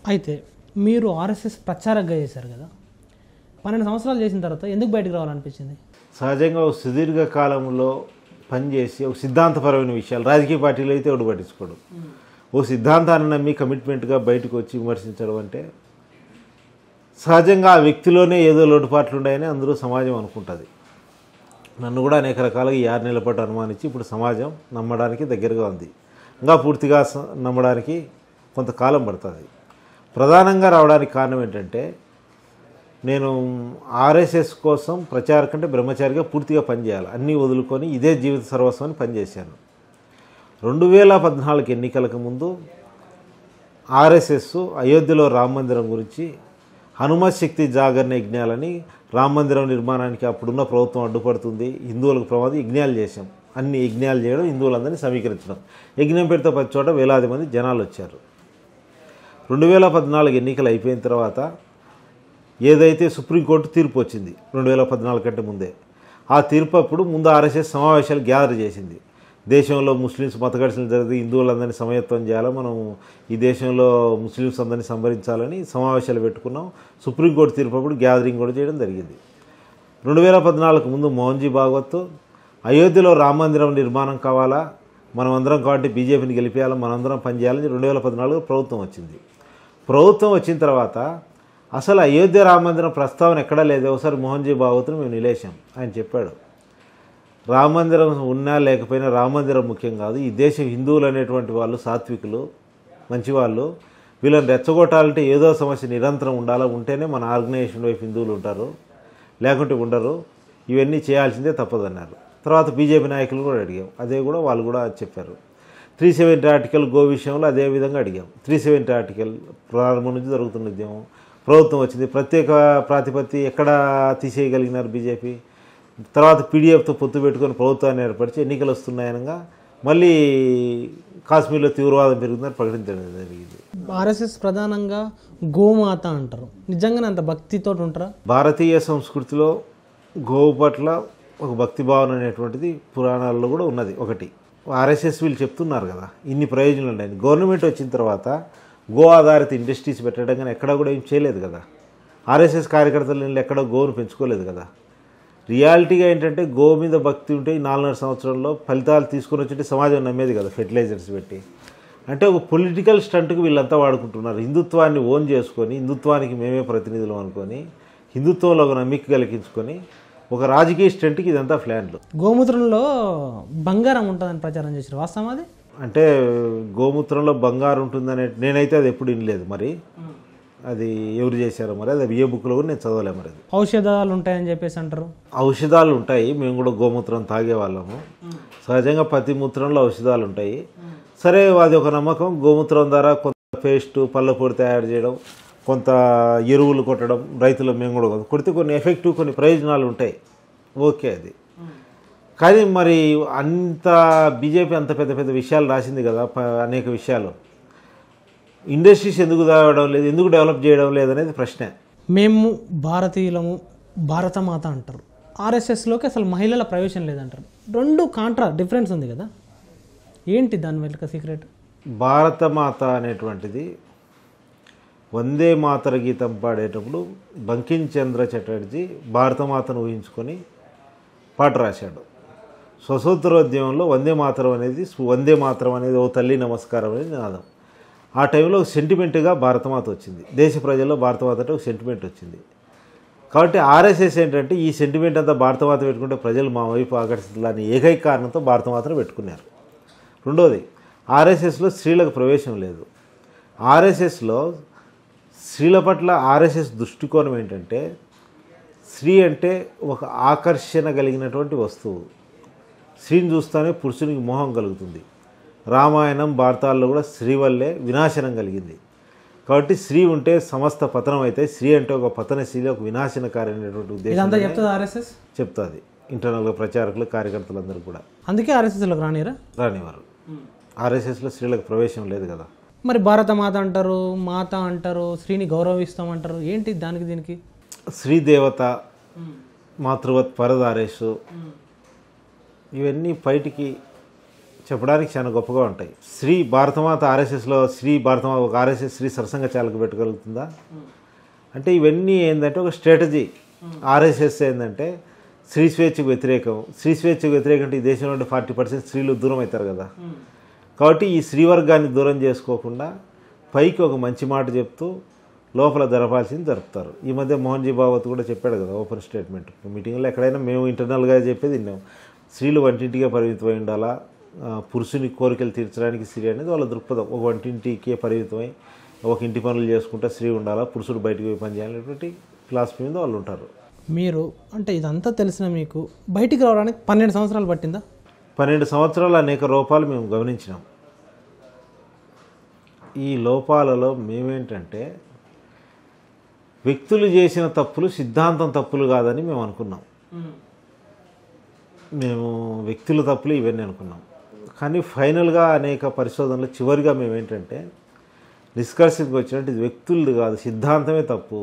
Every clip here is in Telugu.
అయితే మీరు ఆర్ఎస్ఎస్ ప్రచారంగా చేశారు కదా పన్నెండు సంవత్సరాలు చేసిన తర్వాత ఎందుకు బయటకు రావాలనిపించింది సహజంగా ఒక సుదీర్ఘ కాలంలో పనిచేసి ఒక సిద్ధాంతపరమైన విషయాలు రాజకీయ పార్టీలు అయితే ఒకటి పట్టించుకోడు ఓ సిద్ధాంతాన్ని నమ్మి కమిట్మెంట్గా బయటకు వచ్చి విమర్శించడం అంటే సహజంగా ఆ వ్యక్తిలోనే ఏదో లోటుపాట్లు ఉన్నాయని అందరూ సమాజం అనుకుంటుంది నన్ను కూడా అనేక రకాలుగా ఈ ఆరు నెలల పాటు అనుమానించి ఇప్పుడు సమాజం నమ్మడానికి దగ్గరగా ఉంది ఇంకా పూర్తిగా స- నమ్మడానికి కొంతకాలం పడుతుంది ప్రధానంగా రావడానికి కారణం ఏంటంటే నేను ఆర్ఎస్ఎస్ కోసం ప్రచారం కంటే బ్రహ్మచారిగా పూర్తిగా పనిచేయాలి అన్నీ వదులుకొని ఇదే జీవిత సర్వస్వం అని పనిచేశాను రెండు వేల పద్నాలుగు ఎన్నికలకు ముందు ఆర్ఎస్ఎస్ అయోధ్యలో రామ మందిరం గురించి హనుమత్ శక్తి జాగరణ యజ్ఞాలని రామ మందిరం నిర్మాణానికి అప్పుడున్న ప్రభుత్వం అడ్డుపడుతుంది హిందువులకు ప్రమాదం యజ్ఞాలు చేశాం అన్ని యజ్ఞాలు చేయడం హిందువులందరినీ సమీకరించడం యజ్ఞం పెడితే ప్రతి చోట వేలాది మంది జనాలు వచ్చారు రెండు వేల పద్నాలుగు ఎన్నికలు అయిపోయిన తర్వాత ఏదైతే సుప్రీంకోర్టు తీర్పు వచ్చింది రెండు వేల పద్నాలుగు కంటే ముందే ఆ తీర్పు అప్పుడు ముందు ఆర్ఎస్ఎస్ సమావేశాలు గ్యాదర్ చేసింది దేశంలో ముస్లిమ్స్ మతఘర్షణలు జరిగి హిందువులందరినీ సమయత్వం చేయాలి మనం ఈ దేశంలో ముస్లిమ్స్ అందరినీ సంభరించాలని సమావేశాలు పెట్టుకున్నాం సుప్రీంకోర్టు తీర్పు అప్పుడు గ్యాదరింగ్ కూడా చేయడం జరిగింది రెండు వేల పద్నాలుగు ముందు మోహన్జీ భాగవత్ అయోధ్యలో రామ మందిరం నిర్మాణం కావాలా మనం అందరం కాబట్టి బీజేపీని గెలిపేయాలి మనందరం పనిచేయాలని రెండు వేల పద్నాలుగు ప్రభుత్వం వచ్చింది ప్రభుత్వం వచ్చిన తర్వాత అసలు అయోధ్య రామ మందిరం ప్రస్తావన ఎక్కడా లేదు ఒకసారి మోహన్జీ భాగవత్ను మేము నిలేశాం ఆయన చెప్పాడు రామ మందిరం ఉన్నా లేకపోయినా రామ మందిరం ముఖ్యం కాదు ఈ దేశం హిందువులు అనేటువంటి వాళ్ళు సాత్వికులు మంచివాళ్ళు వీళ్ళని రెచ్చగొట్టాలంటే ఏదో సమస్య నిరంతరం ఉండాలా ఉంటేనే మన ఆర్గనైజేషన్ వైపు హిందువులు ఉంటారు లేకుంటే ఉండరు ఇవన్నీ చేయాల్సిందే తప్పదన్నారు తర్వాత బీజేపీ నాయకులు కూడా అడిగాం అదే కూడా వాళ్ళు కూడా చెప్పారు త్రీ సెవెంటీ ఆర్టికల్ గో విషయంలో అదే విధంగా అడిగాం త్రీ సెవెంటీ ఆర్టికల్ ప్రారంభం నుంచి జరుగుతున్న ఉద్యమం ప్రభుత్వం వచ్చింది ప్రత్యేక ప్రాతిపత్తి ఎక్కడ తీసేయగలిగినారు బీజేపీ తర్వాత పీడిఎఫ్తో పొత్తు పెట్టుకొని ప్రభుత్వాన్ని ఏర్పరిచి ఎన్నికలు వస్తున్నాయనగా మళ్ళీ కాశ్మీర్లో తీవ్రవాదం పెరుగుతుందని ప్రకటించడం జరిగింది ఆర్ఎస్ఎస్ ప్రధానంగా గోమాత అంటారు నిజంగానే అంత భక్తితో ఉంటారా భారతీయ సంస్కృతిలో గోవు పట్ల ఒక భక్తి భావన అనేటువంటిది పురాణాల్లో కూడా ఉన్నది ఒకటి ఆర్ఎస్ఎస్ వీళ్ళు చెప్తున్నారు కదా ఇన్ని ప్రయోజనాలు ఉన్నాయని గవర్నమెంట్ వచ్చిన తర్వాత గో ఆధారిత ఇండస్ట్రీస్ పెట్టడం కానీ ఎక్కడా కూడా ఏం చేయలేదు కదా ఆర్ఎస్ఎస్ కార్యకర్తలు వీళ్ళు ఎక్కడా గోవును పెంచుకోలేదు కదా రియాలిటీగా ఏంటంటే గో మీద భక్తి ఉంటే ఈ నాలుగున్నర సంవత్సరంలో ఫలితాలు తీసుకొని వచ్చి సమాజం నమ్మేది కదా ఫెర్టిలైజర్స్ పెట్టి అంటే ఒక పొలిటికల్ స్టంట్కి వీళ్ళంతా వాడుకుంటున్నారు హిందుత్వాన్ని ఓన్ చేసుకొని హిందుత్వానికి మేమే ప్రతినిధులు అనుకొని హిందుత్వంలో ఒక నమ్మిక కలిగించుకొని ఒక రాజకీయ స్టంట్కి ఇదంతా ఫ్లాన్లు గోమూత్రంలో బంగారం ఉంటుందని ప్రచారం చేశారు వాస్తవం అది అంటే గోమూత్రంలో బంగారు ఉంటుందనే నేనైతే అది ఎప్పుడు వినలేదు మరి అది ఎవరు చేశారో మరి అది ఏ బుక్లో కూడా నేను చదవలే మరి అది ఔషధాలు ఉంటాయని చెప్పేసి అంటారు ఔషధాలు ఉంటాయి మేము కూడా గోమూత్రం తాగేవాళ్ళము సహజంగా ప్రతి మూత్రంలో ఔషధాలు ఉంటాయి సరే అది ఒక నమ్మకం గోమూత్రం ద్వారా కొంత పేస్ట్ పళ్ళ పొడి తయారు చేయడం కొంత ఎరువులు కొట్టడం రైతులు మేము కూడా కొ- కొడితే కొన్ని ఎఫెక్టివ్ కొన్ని ప్రయోజనాలు ఉంటాయి ఓకే అది కానీ మరి అంత బీజేపీ అంత పెద్ద పెద్ద విషయాలు రాసింది కదా ప- అనేక విషయాలు ఇండస్ట్రీస్ ఎందుకు తాగడం లేదు ఎందుకు డెవలప్ చేయడం లేదనేది ప్రశ్నే మేము భారతీయులము భారతమాత అంటారు ఆర్ఎస్ఎస్లోకి అసలు మహిళల ప్రవేశం లేదంటారు రెండు కాంట్రా డిఫరెన్స్ ఉంది కదా ఏంటి దాని వెనుక సీక్రెట్ భారతమాత అనేటువంటిది వందే మాతర గీతం పాడేటప్పుడు బంకిం చంద్ర చటర్జీ భారతమాతను ఊహించుకొని పాట రాశాడు స్వతంత్రోద్యమంలో వందే మాతరం అనేది వందే మాతరం అనేది ఓ తల్లి నమస్కారం అనేది నినాదం ఆ టైంలో ఒక సెంటిమెంట్గా భారతమాత వచ్చింది దేశ ప్రజల్లో భారతమాత అంటే ఒక సెంటిమెంట్ వచ్చింది కాబట్టి ఆర్ఎస్ఎస్ ఏంటంటే ఈ సెంటిమెంట్ అంతా భారతమాత పెట్టుకుంటే ప్రజలు మా వైపు ఆకర్షితులని ఏకైక కారణంతో భారతమాతను పెట్టుకున్నారు రెండోది ఆర్ఎస్ఎస్లో స్త్రీలకు ప్రవేశం లేదు ఆర్ఎస్ఎస్లో స్త్రీల పట్ల ఆర్ఎస్ఎస్ దృష్టికోణం ఏంటంటే స్త్రీ అంటే ఒక ఆకర్షణ కలిగినటువంటి వస్తువు స్త్రీని చూస్తానే పురుషునికి మోహం కలుగుతుంది రామాయణం భారతాల్లో కూడా స్త్రీ వల్లే వినాశనం కలిగింది కాబట్టి స్త్రీ ఉంటే సమస్త పతనం అయితే స్త్రీ అంటే ఒక పతనశీలి ఒక వినాశనకారైనటువంటి ఉద్దేశం ఇదంతా చెప్తుంది ఆర్ఎస్ఎస్ చెప్తుంది ఇంటర్నల్గా ప్రచారకులు కార్యకర్తలందరూ కూడా అందుకే ఆర్ఎస్ఎస్లోకి రానిరా రానివారు ఆర్ఎస్ఎస్లో స్త్రీలకు ప్రవేశం లేదు కదా మరి భారత మాత అంటారు మాత అంటారు స్త్రీని గౌరవిస్తామంటారు ఏంటి దానికి దీనికి స్త్రీ దేవత మాతృవత్ పరదారేషు ఇవన్నీ బయటికి చెప్పడానికి చాలా గొప్పగా ఉంటాయి శ్రీ భారతమాత ఆర్ఎస్ఎస్లో శ్రీ భారతమాత ఒక ఆర్ఎస్ఎస్ శ్రీ సరసంగ చాలక పెట్టగలుగుతుందా అంటే ఇవన్నీ ఏంటంటే ఒక స్ట్రాటజీ ఆర్ఎస్ఎస్ ఏంటంటే స్త్రీ స్వేచ్ఛకు వ్యతిరేకం స్త్రీ స్వేచ్ఛకు వ్యతిరేకం అంటే ఈ దేశంలో ఉండే ఫార్టీ పర్సెంట్ స్త్రీలు దూరం అవుతారు కదా కాబట్టి ఈ స్త్రీ వర్గాన్ని దూరం చేసుకోకుండా పైకి ఒక మంచి మాట చెప్తూ లోపల జరపాల్సింది జరుపుతారు ఈ మధ్య మోహన్ జీ భాగవత్ కూడా చెప్పాడు కదా ఓపెన్ స్టేట్మెంట్ మీటింగ్లో ఎక్కడైనా మేము ఇంటర్నల్గా చెప్పేది విన్నాం స్త్రీలు వంటింటికే పరిమితమై ఉండాలా ఆ, పురుషుని కోరికలు తీర్చడానికి స్త్రీ అనేది వాళ్ళ దృక్పథం ఒక వంటింటికే పరిమితమై ఒక ఇంటి పనులు చేసుకుంటే స్త్రీ ఉండాలా పురుషుడు బయటికి పోయి పని చేయాలనేటువంటి ఫిలాసఫీ మీద వాళ్ళు ఉంటారు మీరు అంటే ఇదంతా తెలిసిన మీకు బయటికి రావడానికి పన్నెండు సంవత్సరాలు పట్టిందా పన్నెండు సంవత్సరాలు అనేక లోపాలు మేము గమనించినాం ఈ లోపాలలో మేమేంటంటే వ్యక్తులు చేసిన తప్పులు సిద్ధాంతం తప్పులు కాదని మేము అనుకున్నాం మేము వ్యక్తుల తప్పులు ఇవన్నీ అనుకున్నాం కానీ ఫైనల్గా అనేక పరిశోధనలు చివరిగా మేము ఏంటంటే నిష్కర్షకు వచ్చినట్టు ఇది వ్యక్తులది కాదు సిద్ధాంతమే తప్పు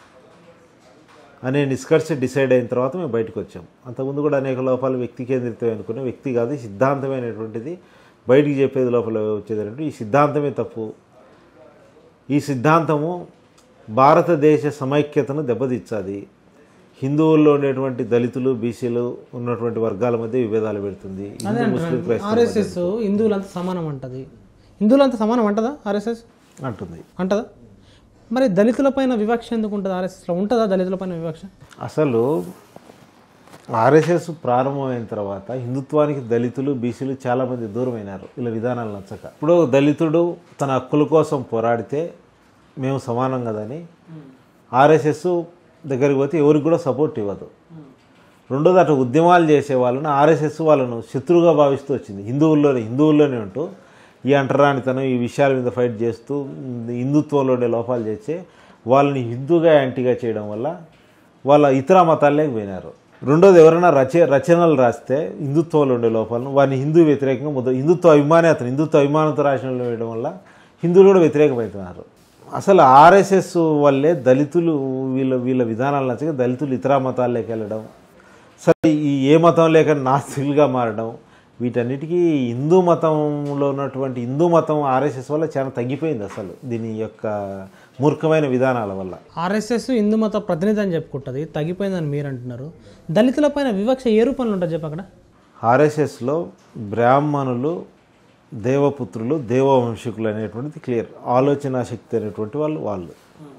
అనే నిష్కర్ష డిసైడ్ అయిన తర్వాత మేము బయటకు వచ్చాం అంతకుముందు కూడా అనేక లోపాలు వ్యక్తి కేంద్రితమే అనుకున్నాం వ్యక్తి కాదు సిద్ధాంతమైనటువంటిది బయటికి చెప్పేది లోపల వచ్చేది అంటే ఈ సిద్ధాంతమే తప్పు ఈ సిద్ధాంతము భారతదేశ సమైక్యతను దెబ్బతీచ్చాది హిందువుల్లో ఉండేటువంటి దళితులు బీసీలు ఉన్నటువంటి వర్గాల మధ్య విభేదాలు పెడుతుంది హిందూ ముస్లిం క్రైస్తవ ఆర్ఎస్ఎస్ హిందువులంతా సమానం అంటది హిందువులంతా సమానం అంటదా ఆర్ఎస్ఎస్ అంటుంది అంటదా మరి దళితులపైన వివక్ష ఎందుకు ఉంటుంది ఆర్ఎస్ఎస్లో ఉంటుందా దళితులపైన వివక్ష అసలు ఆర్ఎస్ఎస్ ప్రారంభమైన తర్వాత హిందుత్వానికి దళితులు బీసీలు చాలామంది దూరమైనారు ఇలా విధానాలు నచ్చక ఇప్పుడు దళితుడు తన హక్కుల కోసం పోరాడితే మేము సమానం కదని ఆర్ఎస్ఎస్ దగ్గరికి పోతే ఎవరికి కూడా సపోర్ట్ ఇవ్వదు రెండోది అటు ఉద్యమాలు చేసే వాళ్ళని ఆర్ఎస్ఎస్ వాళ్ళను శత్రువుగా భావిస్తూ వచ్చింది హిందువుల్లోనే హిందువుల్లోనే ఉంటూ ఈ అంటరానితనం ఈ విషయాల మీద ఫైట్ చేస్తూ హిందుత్వంలో ఉండే లోపాలు చేసే వాళ్ళని హిందూగా యాంటీగా చేయడం వల్ల వాళ్ళ ఇతర మతాల్లోకి పోయినారు రెండోది ఎవరైనా రచ రచనలు రాస్తే హిందుత్వంలో ఉండే లోపాలను వారిని హిందూ వ్యతిరేకంగా ముద్ద హిందుత్వ అభిమాని అతను హిందుత్వ అభిమానంతో రాసిన వేయడం వల్ల హిందువులు కూడా వ్యతిరేకమవుతున్నారు అసలు ఆర్ఎస్ఎస్ వల్లే దళితులు వీళ్ళ వీళ్ళ విధానాలు నచ్చక దళితులు ఇతర మతాల్లోకి వెళ్ళడం సరే ఈ ఏ మతం లేక నాస్తికులుగా మారడం వీటన్నిటికీ హిందూ మతంలో ఉన్నటువంటి హిందూ మతం ఆర్ఎస్ఎస్ వల్ల చాలా తగ్గిపోయింది అసలు దీని యొక్క మూర్ఖమైన విధానాల వల్ల ఆర్ఎస్ఎస్ హిందూ మత ప్రతినిధి అని చెప్పుకుంటుంది తగ్గిపోయిందని మీరు అంటున్నారు దళితులపైన వివక్ష ఏ రూపంలో ఉంటుంది చెప్పు అక్కడ ఆర్ఎస్ఎస్లో బ్రాహ్మణులు దేవపుత్రులు దేవవంశకులు అనేటువంటిది క్లియర్ ఆలోచన శక్తి అనేటువంటి వాళ్ళు వాళ్ళు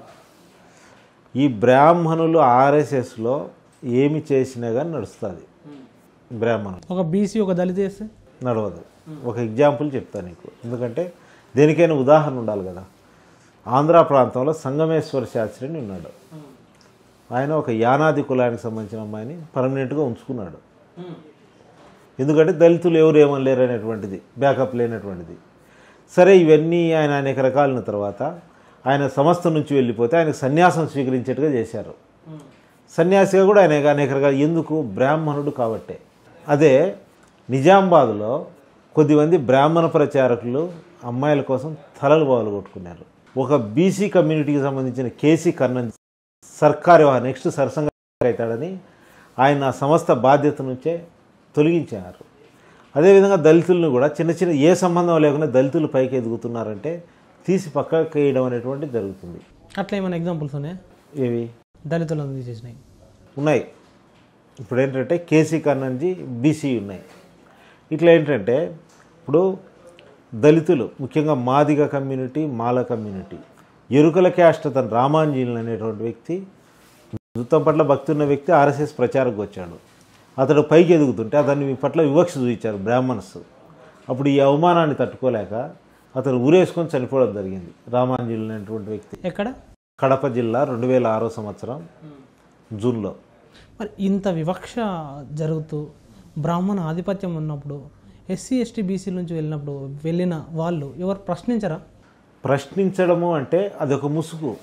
ఈ బ్రాహ్మణులు ఆర్ఎస్ఎస్లో ఏమి చేసినా కానీ నడుస్తుంది బ్రాహ్మణులు ఒక బీసీ ఒక దళిత చేస్తే నడవదు ఒక ఎగ్జాంపుల్ చెప్తాను నీకు ఎందుకంటే దేనికైనా ఉదాహరణ ఉండాలి కదా ఆంధ్ర ప్రాంతంలో సంగమేశ్వర శాస్త్రి అని ఉన్నాడు ఆయన ఒక యానాది కులానికి సంబంధించిన అమ్మాయిని పర్మనెంట్గా ఉంచుకున్నాడు ఎందుకంటే దళితులు ఎవరు ఏమని లేరు అనేటువంటిది బ్యాకప్ లేనటువంటిది సరే ఇవన్నీ ఆయన అనేక రకాలైన తర్వాత ఆయన సంస్థ నుంచి వెళ్ళిపోతే ఆయనకు సన్యాసం స్వీకరించేట్టుగా చేశారు సన్యాసిగా కూడా ఆయన అనేక రకాల ఎందుకు బ్రాహ్మణుడు కాబట్టే అదే నిజామాబాద్లో కొద్దిమంది బ్రాహ్మణ ప్రచారకులు అమ్మాయిల కోసం తలలు బాగులు కొట్టుకున్నారు ఒక బీసీ కమ్యూనిటీకి సంబంధించిన కేసీ కర్ణన్ సర్కారు నెక్స్ట్ సరసంగా అవుతాడని ఆయన ఆ సంస్థ బాధ్యత నుంచే తొలగించారు అదేవిధంగా దళితులను కూడా చిన్న చిన్న ఏ సంబంధం లేకుండా దళితులు పైకి ఎదుగుతున్నారంటే తీసి పక్కకి వేయడం అనేటువంటిది జరుగుతుంది అట్లా ఏమైనా ఎగ్జాంపుల్స్ ఉన్నాయా ఏవి దళితులను తీసేసినాయి ఉన్నాయి ఇప్పుడు ఏంటంటే కేసీ కర్ణన్జీ బీసీ ఉన్నాయి ఇట్లా ఏంటంటే ఇప్పుడు దళితులు ముఖ్యంగా Madiga community Mala community Erukala caste అతను రామాంజీలు అనేటువంటి వ్యక్తి హిందుత్వం పట్ల భక్తి ఉన్న వ్యక్తి ఆర్ఎస్ఎస్ ప్రచారకు వచ్చాడు అతడు పైకి ఎదుగుతుంటే అతన్ని పట్ల వివక్ష చూపించారు బ్రాహ్మణ్స్ అప్పుడు ఈ అవమానాన్ని తట్టుకోలేక అతను ఊరేసుకొని చనిపోవడం జరిగింది రామాంజీలు అనేటువంటి వ్యక్తి ఎక్కడ కడప జిల్లా రెండు వేల ఆరో సంవత్సరం జూన్లో మరి ఇంత వివక్ష జరుగుతూ బ్రాహ్మణ ఆధిపత్యం ఉన్నప్పుడు ఎస్సీ ఎస్టీ బీసీ నుంచి వెళ్ళినప్పుడు వెళ్ళిన వాళ్ళు ఎవరు ప్రశ్నించరా ప్రశ్నించడము అంటే అది ఒక ముసుగు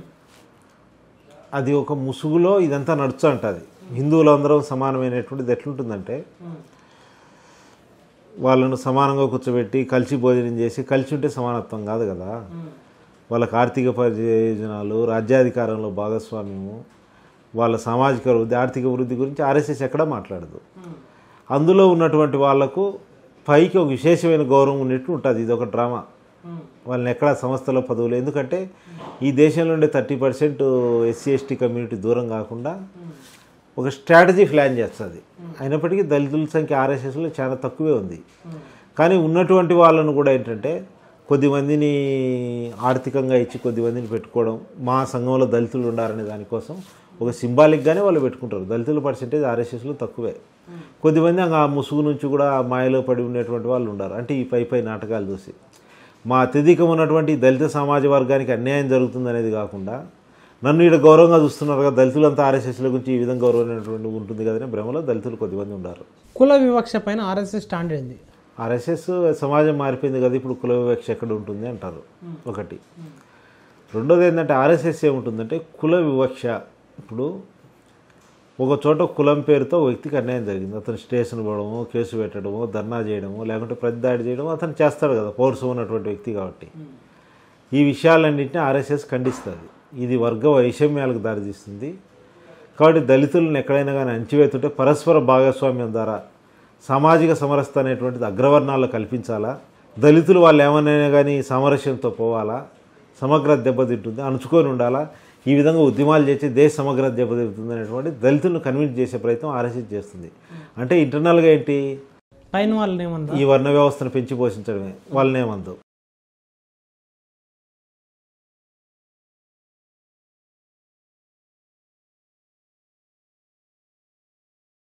అది ఒక ముసుగులో ఇదంతా నడుచు అంటుంది హిందువులందరం సమానమైనటువంటిది ఎట్లుంటుందంటే వాళ్ళను సమానంగా కూర్చోబెట్టి కలిసి భోజనం చేసి కలిసి ఉంటే సమానత్వం కాదు కదా వాళ్ళకి ఆర్థిక ప్రయోజనాలు రాజ్యాధికారంలో భాగస్వామ్యము వాళ్ళ సామాజిక వృద్ధి ఆర్థిక వృద్ధి గురించి ఆర్ఎస్ఎస్ ఎక్కడా మాట్లాడదు అందులో ఉన్నటువంటి వాళ్లకు పైకి ఒక విశేషమైన గౌరవం ఉన్నట్టు ఉంటుంది ఇది ఒక డ్రామా వాళ్ళని ఎక్కడ సంస్థలో పదవులు ఎందుకంటే ఈ దేశంలో ఉండే thirty percent SC ST community దూరం కాకుండా ఒక స్ట్రాటజీ ప్లాన్ చేస్తుంది అయినప్పటికీ దళితుల సంఖ్య ఆర్ఎస్ఎస్లో చాలా తక్కువే ఉంది కానీ ఉన్నటువంటి వాళ్ళను కూడా ఏంటంటే కొద్దిమందిని ఆర్థికంగా ఇచ్చి కొద్దిమందిని పెట్టుకోవడం మా సంఘంలో దళితులు ఉండాలనే దానికోసం ఒక సింబాలిక్గానే వాళ్ళు పెట్టుకుంటారు దళితుల పర్సెంటేజ్ ఆర్ఎస్ఎస్లో తక్కువే కొద్దిమంది ఆ ముసుగు నుంచి కూడా ఆ మాయలో పడి ఉండేటువంటి వాళ్ళు ఉన్నారు అంటే ఈ పై పై నాటకాలు చూసి మా అత్యధికం ఉన్నటువంటి ఈ దళిత సమాజ వర్గానికి అన్యాయం జరుగుతుంది అనేది కాకుండా నన్ను ఇక్కడ గౌరవంగా చూస్తున్నారు కదా దళితులంతా ఆర్ఎస్ఎస్ల గురించి ఈ విధంగా గౌరవమైనటువంటి ఉంటుంది కదనే భ్రమలో దళితులు కొద్దిమంది ఉన్నారు కుల వివక్ష పైన ఆర్ఎస్ఎస్ స్టాండ్ ఏంది ఆర్ఎస్ఎస్ సమాజం మారిపోయింది కదా ఇప్పుడు కుల వివక్ష ఎక్కడ ఉంటుంది అంటారు ఒకటి రెండోది ఏంటంటే ఆర్ఎస్ఎస్ ఏముంటుందంటే కుల వివక్ష ఇప్పుడు ఒక చోట కులం పేరుతో ఒక వ్యక్తికి అన్యాయం జరిగింది అతను స్టేషన్ పోవడము కేసు పెట్టడము ధర్నా చేయడము లేకుంటే ప్రతిదాడి చేయడము అతను చేస్తాడు కదా పౌరుషం ఉన్నటువంటి వ్యక్తి కాబట్టి ఈ విషయాలన్నింటినీ ఆర్ఎస్ఎస్ ఖండిస్తుంది ఇది వర్గ వైషమ్యాలకు దారితీస్తుంది కాబట్టి దళితులను ఎక్కడైనా కానీ అణచివేతుంటే పరస్పర భాగస్వామ్యం ద్వారా సామాజిక సమరసత అనేటువంటిది అగ్రవర్ణాల్లో కల్పించాలా దళితులు వాళ్ళు ఏమన్నా కానీ సామరస్యంతో పోవాలా సమగ్ర దెబ్బతింటుంది అణుచుకొని ఉండాలా ఈ విధంగా ఉద్యమాలు చేసి దేశ సమగ్ర దెబ్బతింటుంది అనేటువంటి దళితులను కన్విన్స్ చేసే ప్రయత్నం ఆర్ఎస్ఎస్ చేస్తుంది అంటే ఇంటర్నల్గా ఏంటి పైన వాళ్ళని ఏమన్నా ఈ వర్ణ వ్యవస్థను పెంచి పోషించడమే వాళ్ళనేమందు